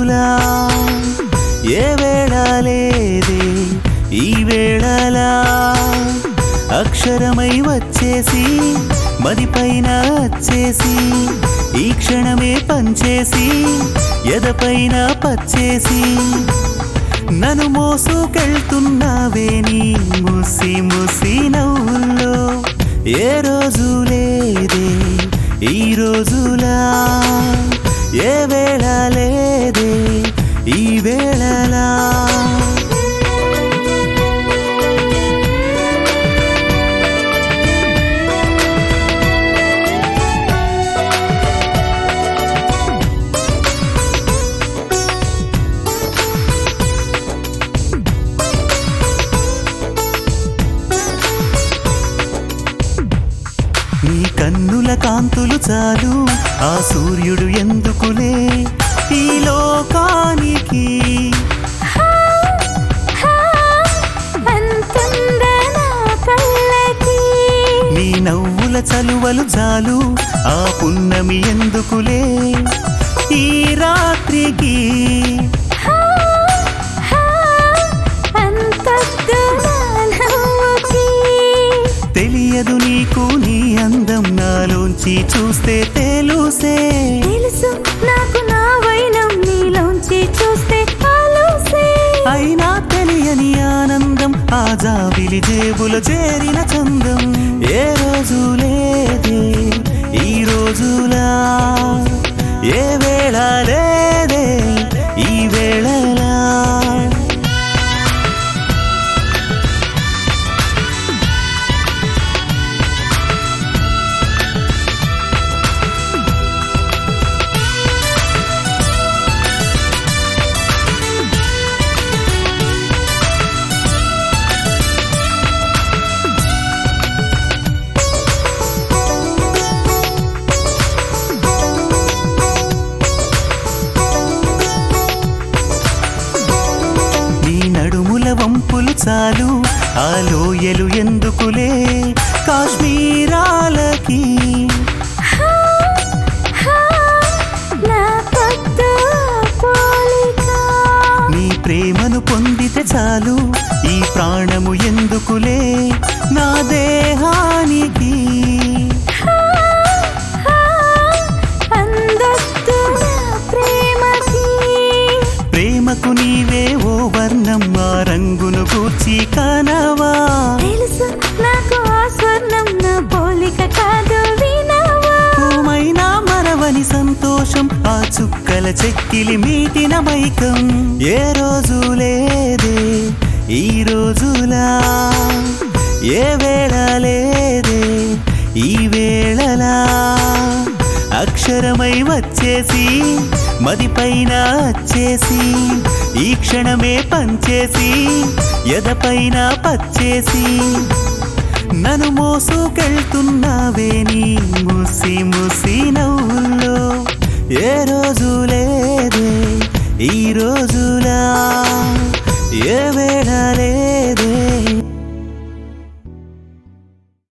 రోజులా ఏ వేళ లేదే ఈ వేళలా అక్షరమై వచ్చేసి మదిపైన వచ్చేసి ఈ క్షణమే పంచేసి ఎదపైన పచ్చేసి నన్ను మోసుకెళ్తున్నావే నీ ముసి ముసి నవ్వుల్లో ఏ రోజు లేదే ఈ రోజులా ఏ వేళ లేదే ఈ వేళలా నీ కన్నుల కాంతులు చాలు ఆ సూర్యుడు ఎందుకులే ఈ లోకానికి అంతుందా నా కళ్ళకి నీ నవ్వుల చలువలు చాలు ఆ పున్నమి ఎందుకులే ఈ రాత్రికి అంతొద్దు నా నవ్వుకి తెలియదు నీకు నీ అందం నాలోంచి చూస్తే తెలుసే తెలుసు నాకు నా వైనం నీలోంచి చూస్తే ఆలోసే అయినా తెలియని ఆనందం ఆ జాబిలి జేబుల చేరిన చందం ఏ రోజు లేదే ఈ రోజులా ఏ వేళ లేదే ఈ వేళలా నీ నడుముల వంపులు చాలు ఆ లోయలు ఎందుకులే కాశ్మీరాలకి నా పొద్దు పోలిక నీ ప్రేమను పొందితే చాలు ఈ ప్రాణము ఎందుకులే నా దేహానికి అందొద్దు నా ప్రేమకి ప్రేమకు నీవే ఓ వర్ణం ఆ రంగును కూర్చి కనవా తెలుసు నాకు ఆ స్వర్ణం నా పోలిక కాదు వినవా పూమైనా మరవని సంతోషం ఆ చుక్కల చెక్కిలి మీటిన మైకం ఏ రోజు లేదే ఈ రోజులా ఏ వేళ లేదే ఈ వేళలా అక్షరమై వచ్చేసి మదిపైన వచ్చేసి ఈ క్షణమే పంచేసి ఎదపైన పచ్చేసి నన్ను మోసుకెళ్తున్నావే నీ ముసి ముసి నవ్వుల్లో ఏ రోజు లేదే ఈ రోజులా ఏ వేళ లేదే